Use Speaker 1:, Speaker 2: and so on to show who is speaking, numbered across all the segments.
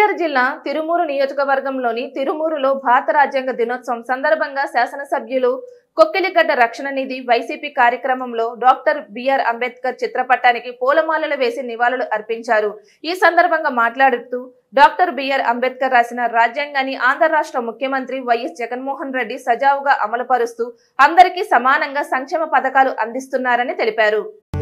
Speaker 1: ఎన్టీఆర్ జిల్లా తిరుమూరు నియోజకవర్గంలోని తిరుమూరులో భారత రాజ్యాంగ దినోత్సవం సందర్భంగా శాసనసభ్యులు కొక్కిలిగడ్డ రక్షణ నిధి వైసీపీ కార్యక్రమంలో డాక్టర్ బిఆర్ అంబేద్కర్ చిత్రపటానికి పూలమాలలు వేసి నివాళులు అర్పించారు ఈ సందర్భంగా మాట్లాడుతూ డాక్టర్ బిఆర్ అంబేద్కర్ రాసిన రాజ్యాంగాన్ని ఆంధ్ర రాష్ట్ర ముఖ్యమంత్రి వైఎస్ జగన్మోహన్ రెడ్డి సజావుగా అమలుపరుస్తూ అందరికీ సమానంగా సంక్షేమ పథకాలు అందిస్తున్నారని తెలిపారు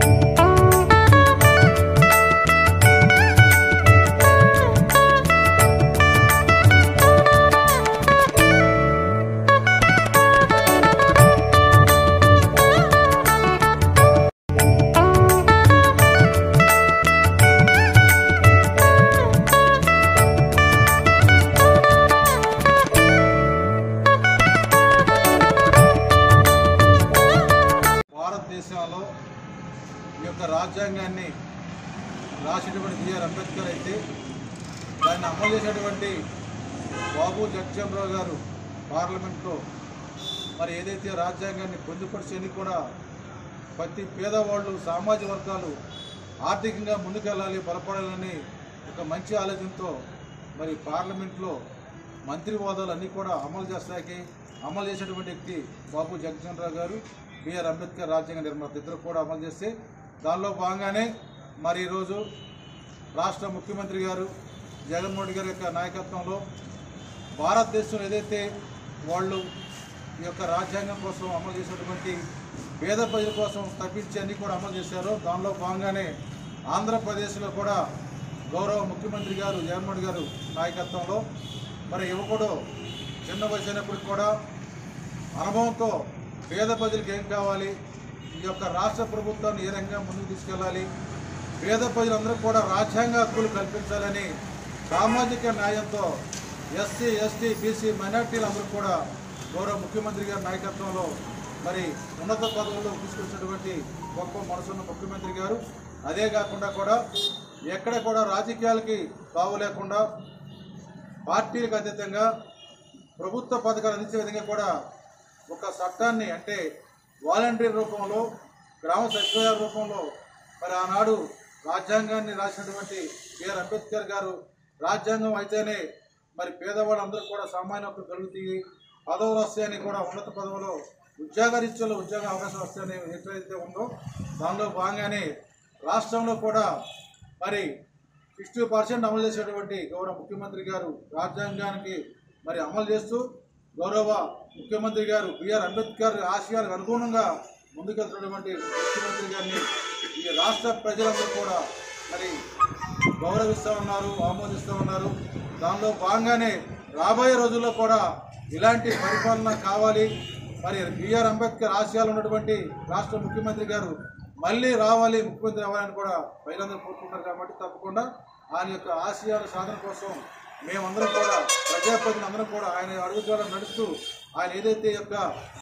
Speaker 2: భారతదేశంలో ఈ యొక్క రాజ్యాంగాన్ని రాసినటువంటి బిఆర్ అంబేద్కర్ అయితే దాన్ని అమలు చేసేటువంటి బాబు జగజ్జనరావు గారు పార్లమెంట్లో మరి ఏదైతే రాజ్యాంగాన్ని పొందుపరిచేది కూడా ప్రతి పేదవాళ్ళు సామాజిక వర్గాలు ఆర్థికంగా ముందుకెళ్ళాలి బలపడాలని ఒక మంచి ఆలోచనతో మరి పార్లమెంట్లో మంత్రి హోదాలు అన్నీ కూడా అమలు చేస్తాకి అమలు చేసేటువంటి వ్యక్తి బాబు జగజ్జనరావు గారు బిఆర్ అంబేద్కర్ రాజ్యాంగ నిర్మాత ఇద్దరు కూడా అమలు చేస్తే దానిలో భాగంగానే మరి ఈరోజు రాష్ట్ర ముఖ్యమంత్రి గారు జగన్మోహన్ రెడ్డి గారి యొక్క నాయకత్వంలో భారతదేశంలో ఏదైతే వాళ్ళు ఈ యొక్క రాజ్యాంగం కోసం అమలు చేసినటువంటి పేద ప్రజల కోసం తప్పించి అన్ని కూడా అమలు చేశారో దానిలో భాగంగానే ఆంధ్రప్రదేశ్లో కూడా గౌరవ ముఖ్యమంత్రి గారు జగన్మోహన్ రెడ్డి గారు నాయకత్వంలో మరి యువకుడు చిన్న వయసు అయినప్పటికి కూడా అనుభవంతో పేద ప్రజలకు ఏం కావాలి ఈ యొక్క రాష్ట్ర ప్రభుత్వాన్ని ఏ రంగంగా ముందుకు తీసుకెళ్ళాలి పేద ప్రజలందరూ కూడా రాజ్యాంగ హక్కులు కల్పించాలని సామాజిక న్యాయంతో ఎస్సీ ఎస్టీ బీసీ మైనార్టీలందరూ కూడా గౌరవ ముఖ్యమంత్రి గారి నాయకత్వంలో మరి ఉన్నత పదవుల్లో తీసుకొచ్చినటువంటి గొప్ప మనసున్న ముఖ్యమంత్రి గారు అదే కాకుండా కూడా ఎక్కడ కూడా రాజకీయాలకి తావు లేకుండా పార్టీలకు అతీతంగా ప్రభుత్వ పథకాలు అందించే విధంగా కూడా ఒక చట్టాన్ని అంటే వాలంటీర్ రూపంలో గ్రామ సచివాలయ రూపంలో మరి ఆనాడు రాజ్యాంగాన్ని రాసినటువంటి బిఆర్ అంబేద్కర్ గారు రాజ్యాంగం అయితేనే మరి పేదవాళ్ళందరూ కూడా సామాన్య హక్కులు కలుగుతాయి పదవులు వస్తాయని కూడా ఉన్నత పదవులో ఉద్యోగరీత్యాలు ఉద్యోగ అవకాశం వస్తాయని ఎట్లయితే ఉందో దానిలో భాగంగానే రాష్ట్రంలో కూడా మరి సిక్స్టీ పర్సెంట్ అమలు చేసేటువంటి గౌరవ ముఖ్యమంత్రి గారు రాజ్యాంగానికి మరి అమలు చేస్తూ గౌరవ ముఖ్యమంత్రి గారు బిఆర్ అంబేద్కర్ ఆశయాలకు అనుగుణంగా ముందుకెళ్తున్నటువంటి ముఖ్యమంత్రి గారిని ఈ రాష్ట్ర ప్రజలందరూ కూడా మరి గౌరవిస్తూ ఉన్నారు ఆమోదిస్తూ ఉన్నారు దానిలో భాగంగానే రాబోయే రోజుల్లో కూడా ఇలాంటి పరిపాలన కావాలి మరి బిఆర్ అంబేద్కర్ ఆశయాలు ఉన్నటువంటి రాష్ట్ర ముఖ్యమంత్రి గారు మళ్ళీ రావాలి ముఖ్యమంత్రి అవ్వాలని కూడా ప్రజలందరూ కోరుకుంటారు కాబట్టి తప్పకుండా ఆయన యొక్క ఆశయాల సాధన కోసం మేమందరం కూడా ప్రజాప్రతినిధులు అందరం కూడా ఆయన అడుగుజాడలు నడుస్తూ ఆయన ఏదైతే యొక్క